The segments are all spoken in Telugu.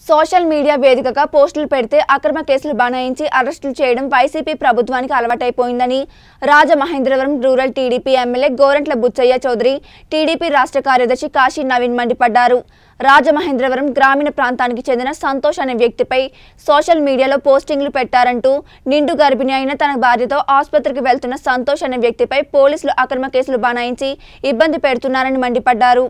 సోషల్ మీడియా వేదికగా పోస్టులు పెడితే అక్రమ కేసులు బనాయించి అరెస్టులు చేయడం వైసీపీ ప్రభుత్వానికి అలవాటైపోయిందని Rajamahendravaram rural TDP MLA Gorantla Butchaiah Chowdary TDP రాష్ట్ర కార్యదర్శి కాశీ నవీన్ మండిపడ్డారు రాజమహేంద్రవరం గ్రామీణ ప్రాంతానికి చెందిన సంతోష్ అనే వ్యక్తిపై సోషల్ మీడియాలో పోస్టింగ్లు పెట్టారంటూ నిండు గర్భిణి అయిన తన భార్యతో ఆసుపత్రికి వెళ్తున్న సంతోష్ అనే వ్యక్తిపై పోలీసులు అక్రమ కేసులు బనాయించి ఇబ్బంది పెడుతున్నారని మండిపడ్డారు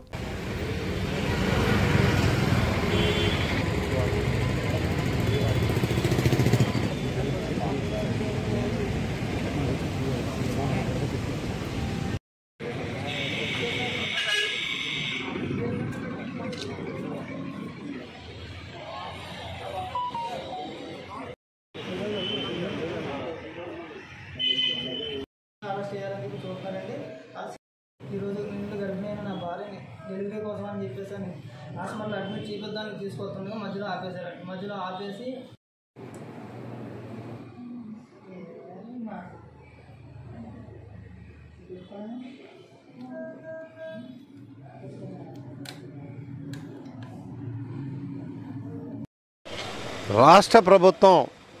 అరెస్ట్ చేయాలని చెప్పి చూస్తున్నారండి అరెస్ట్ ఈరోజు నిండు గర్భిణి నా భార్యని డెలివరీ కోసం అని చెప్పేసి అని హాస్పిటల్ అడ్మిట్ చేపిద్దానికి తీసుకొస్తుండగా మధ్యలో ఆపేశారండి మధ్యలో ఆపేసి రాష్ట్ర ప్రభుత్వం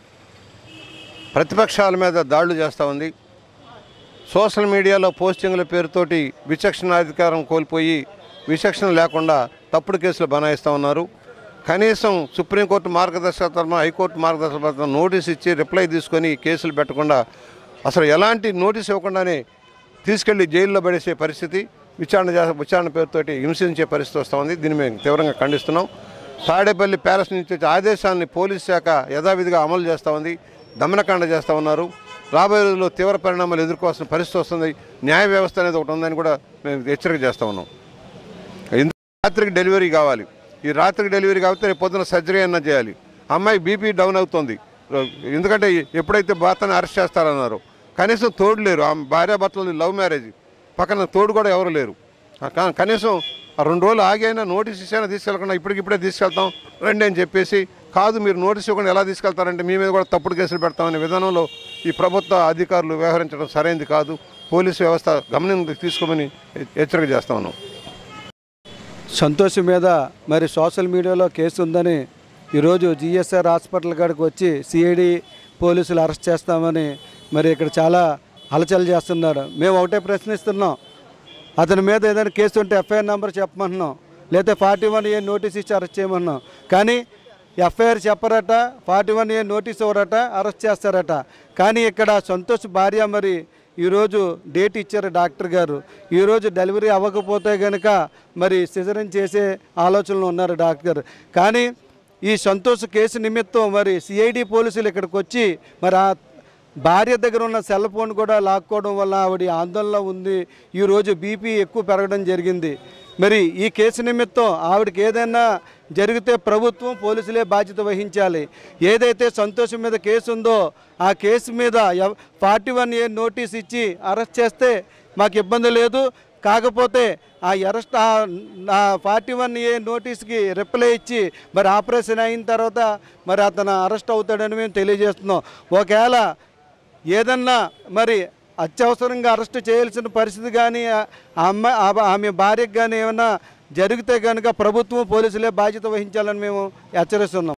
ప్రతిపక్షాల మీద దాడులు చేస్తూ ఉంది సోషల్ మీడియాలో పోస్టింగ్ల పేరుతోటి విచక్షణ అధికారం కోల్పోయి విచక్షణ లేకుండా తప్పుడు కేసులు బనాయిస్తూ ఉన్నారు కనీసం సుప్రీంకోర్టు మార్గదర్శకత్వం హైకోర్టు మార్గదర్శకత్వం నోటీస్ ఇచ్చి రిప్లై తీసుకొని కేసులు పెట్టకుండా అసలు ఎలాంటి నోటీస్ ఇవ్వకుండానే తీసుకెళ్లి జైల్లో పడేసే పరిస్థితి విచారణ చేసే విచారణ పేరుతోటి హింసించే పరిస్థితి వస్తూ ఉంది దీన్ని మేము తీవ్రంగా ఖండిస్తున్నాం తాడేపల్లి ప్యాలెస్ నుంచి వచ్చే ఆదేశాలని పోలీస్ శాఖ యథావిధిగా అమలు చేస్తూ ఉంది దమనకాండ చేస్తూ ఉన్నారు రాబోయే రోజుల్లో తీవ్ర పరిణామాలు ఎదుర్కోవాల్సిన పరిస్థితి వస్తుంది న్యాయ వ్యవస్థ అనేది ఒకటి ఉందని కూడా మేము హెచ్చరిక చేస్తూ ఉన్నాం ఇందు- రాత్రికి డెలివరీ కావాలి ఈ రాత్రికి డెలివరీ కాకపోతే రేపు పొద్దున సర్జరీ అన్నా చేయాలి అమ్మాయి బీపీ డౌన్ అవుతుంది ఎందుకంటే ఎప్పుడైతే భర్తను అరెస్ట్ చేస్తారన్నారు కనీసం తోడు లేరు ఆ భార్యాభర్తలు లవ్ మ్యారేజ్ పక్కన తోడు కూడా ఎవరు లేరు ఆ కా- కనీసం ఆ రెండు రోజులు ఆగి అయినా నోటీస్ ఇచ్చైనా తీసుకెళ్ళకుండా ఇప్పటికిప్పుడే తీసుకెళ్తాం రండి అని చెప్పేసి కాదు మీరు నోటీస్ ఇవ్వకుండా ఎలా తీసుకెళ్తారంటే మీ మీద కూడా తప్పుడు కేసులు పెడతామనే విధానంలో ఈ ప్రభుత్వ అధికారులు వ్యవహరించడం సరైనది కాదు పోలీసు వ్యవస్థ గమనం తీసుకోమని హెచ్చరిక చేస్తా ఉన్నాం సంతోష్ మీద మరి సోషల్ మీడియాలో కేసు ఉందని ఈరోజు జిఎస్ఆర్ హాస్పిటల్ కాడికి వచ్చి సిఐడి పోలీసులు అరెస్ట్ చేస్తామని మరి ఇక్కడ చాలా హలచల్ చేస్తున్నారు మేము ఒకటే ప్రశ్నిస్తున్నాం అతని మీద ఏదైనా కేసు ఉంటే ఎఫ్ఐఆర్ నెంబర్ చెప్పమంటున్నాం లేదా ఫార్టీ వన్ ఏ నోటీస్ ఇచ్చి అరెస్ట్ చేయమన్నాం కానీ ఎఫ్ఐఆర్ చెప్పరట ఫార్టీ వన్ ఏ నోటీస్ ఇవ్వరట అరెస్ట్ చేస్తారట కానీ ఇక్కడ సంతోష్ భార్య మరి ఈరోజు డేట్ ఇచ్చారు డాక్టర్ గారు ఈరోజు డెలివరీ అవ్వకపోతే కనుక మరి సిజరన్ చేసే ఆలోచనలో ఉన్నారు డాక్టర్ గారు కానీ ఈ సంతోష్ కేసు నిమిత్తం మరి సిఐడి పోలీసులు ఇక్కడికి వచ్చి మరి ఆ భార్య దగ్గర ఉన్న సెల్ ఫోన్ కూడా లాక్కోవడం వల్ల ఆవిడ ఆందోళనలో ఉంది ఈరోజు బీపీ ఎక్కువ పెరగడం జరిగింది మరి ఈ కేసు నిమిత్తం ఆవిడకి ఏదైనా జరిగితే ప్రభుత్వం పోలీసులే బాధ్యత వహించాలి ఏదైతే సంతోషం మీద కేసు ఉందో ఆ కేసు మీద ఫార్టీ వన్ ఏ నోటీస్ ఇచ్చి అరెస్ట్ చేస్తే మాకు ఇబ్బంది లేదు కాకపోతే ఆ అరెస్ట్ ఆ ఫార్టీ వన్ ఏ నోటీస్కి రిప్లై ఇచ్చి మరి ఆపరేషన్ అయిన తర్వాత మరి అతను అరెస్ట్ అవుతాడని మేము తెలియజేస్తున్నాం ఒకవేళ ఏదన్నా మరి అత్యవసరంగా అరెస్ట్ చేయాల్సిన పరిస్థితి కానీ ఆ అమ్మాయి ఆ- ఆమె భార్యకు కానీ ఏమైనా జరిగితే కనుక ప్రభుత్వం పోలీసులే బాధ్యత వహించాలని మేము హెచ్చరిస్తున్నాం